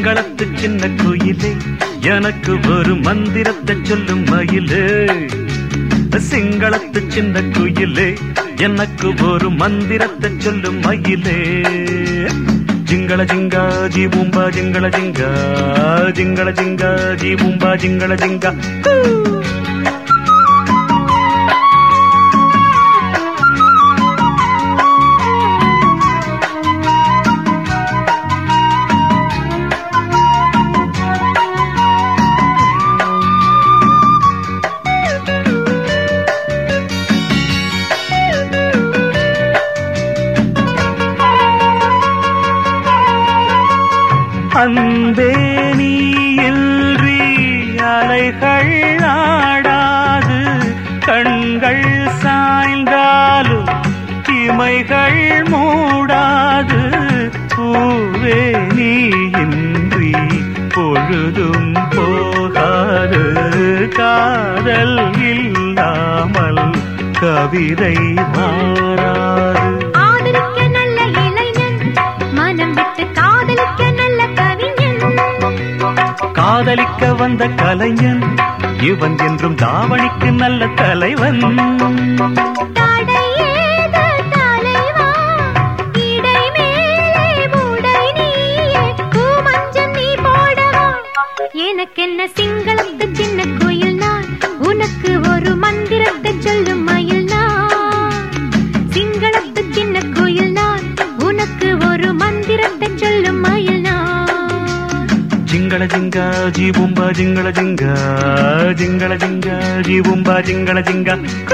சிங்களத்து சின்ன குயிலே எனக்கு ஒரு மந்திரத்தை சொல்லும் மயிலே சிங்களத்து சின்ன குயிலே எனக்கு ஒரு மந்திரத்தை சொல்லும் மயிலே ஜிங்கள ஜிங்கா ஜி பூம்பா ஜிங்கள ஜிங்கா ஜிங்கள ஜிங்கா ஜி பூம்பா ஜிங்கள ஜிங்கா அன்பே நீ இன்றி அலைகள் ஆடாது கண்கள் சாய்ந்தாலும் இமைகள் மூடாது பூவே நீ இன்றி பொழுதும் போகாது காதல் இல்லாமல் கவிதை மாறாது ஆதரிக்க நல்ல இளைஞன் மனம் விட்டு காதலிக்க நல்ல கவிஞன் காதலிக்க வந்த கலைஞன் இவன் என்றும் தாவணிக்கு நல்ல தலைவன் தடை ஏது தலைவா இடை மேலே மூடை நீயே பூமஞ்சம் நீ போடவா எனக்கென்ன சிங்களத்து சின்ன கோயில் நான் உனக்கு ஒரு மந்திரத்தை சொல்லும் மயில் நான் சிங்களத்து சின்ன கோயில் நான் உனக்கு ஒரு மந்திரத்தை சொல்லும் மயில் நான் ಜಿಂಗಳ ಜಿಂಗ ಜೀ ಬುಂಬ ಜಿಂಗಳ ಜಿಂಗ ಜಿಂಗಳ ಜಿಂಗ ಜೀ ಬುಂಬ ಜಿಂಗಳ ಜಿಂಗ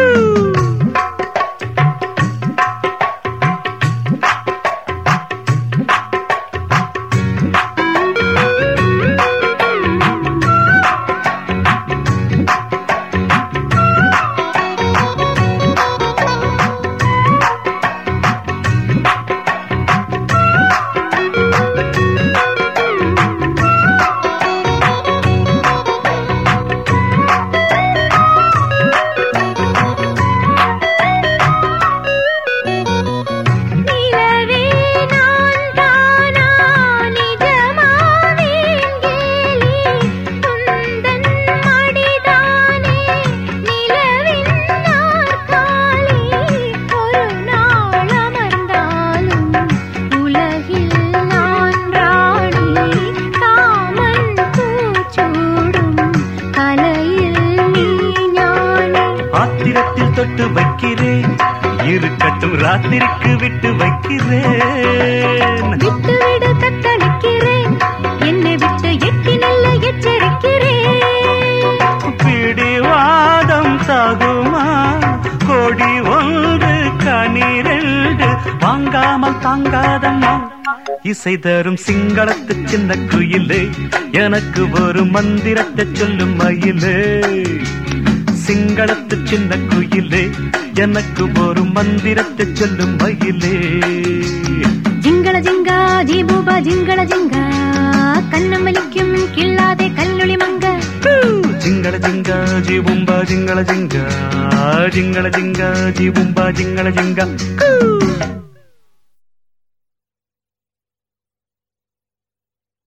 நிலவே நான் தானா நிஜமாவேன் கேலி உந்தன் மடிதானே நிலவின் நாற்காலி ஒரு நாள் அமர்ந்தாலும் உலகில் நான் ராணி காமன் பூச்சூடும் கலையில் நீ ஞானி ஆத்திரத்தில் தொட்டு வைக்கிறேன் இருக்கட்டும் ராத்திரிக்கு விட்டு வைக்கிறேன் விட்டுவிடு தத்தளிக்கிறேன் என்னை விட்டு எட்டி நல்ல எச்சரிக்கிறேன் பிடிவாதம் சாகுமா கொடி ஒன்று கனிரெண்டு வாங்காமல் தாங்காதம்மா இசை தரும் சிங்களத்து சின்ன குயிலே எனக்கு ஒரு மந்திரத்தை சொல்லும் மயிலே சிங்களத்து சின்ன குயிலே எனக்கு ஒரு மந்திரத்தை சொல்லும் மயிலே ஜிங்கள ஜிங்கா ஜீபூபா ஜிங்கள ஜிங்கா கண்ணமலிக்கும் கில்லாதே கல்லுளி மங்க ಜಿಂಗಳ ಜಿಂಗ ಜಿ ಬುಂಬ ಜಿಂಗಳ ಜಿಂಗ ಜಿಂಗಳ ಜಿಂಗ ಜಿ ಬುಂಬ ಜಿಂಗಳ ಜಿಂಗ